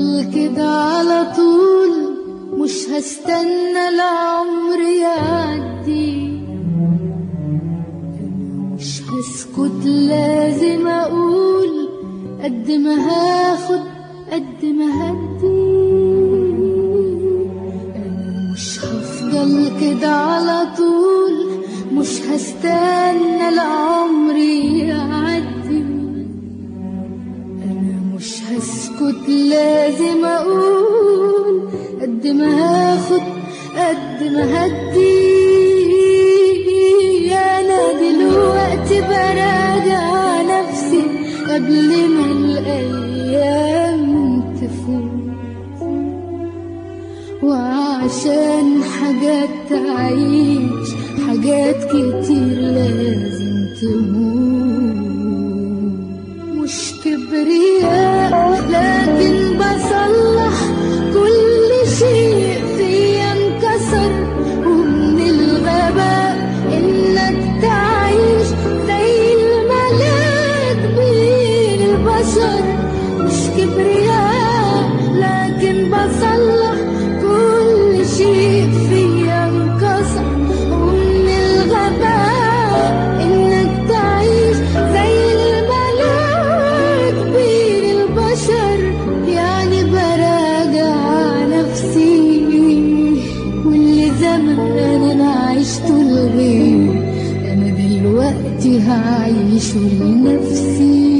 هفضل كده على طول مش هستنى العمر يعدي مش هسكت لازم اقول قد ما هاخد قد ما هدي انا مش هفضل كده على طول مش هستنى العمر يعدي انا مش هسكت لازم اقول قد ما هاخد قد ما هدي انا دلوقتي براجع نفسي قبل ما الايام تفوت وعشان حاجات تعيش حاجات كتير لازم تموت مش كبرياء لكن بصلح كل شيء فيا انكسر ومن الغباء انك تعيش زي الملاك بين البشر مش كبرياء لكن بصلح كل شيء فيا انكسر ومن الغباء انك تعيش زي الملاك بين البشر يعني براجع نفسي واللي زمان انا عشته لغيري انا دلوقتي هعيشه لنفسي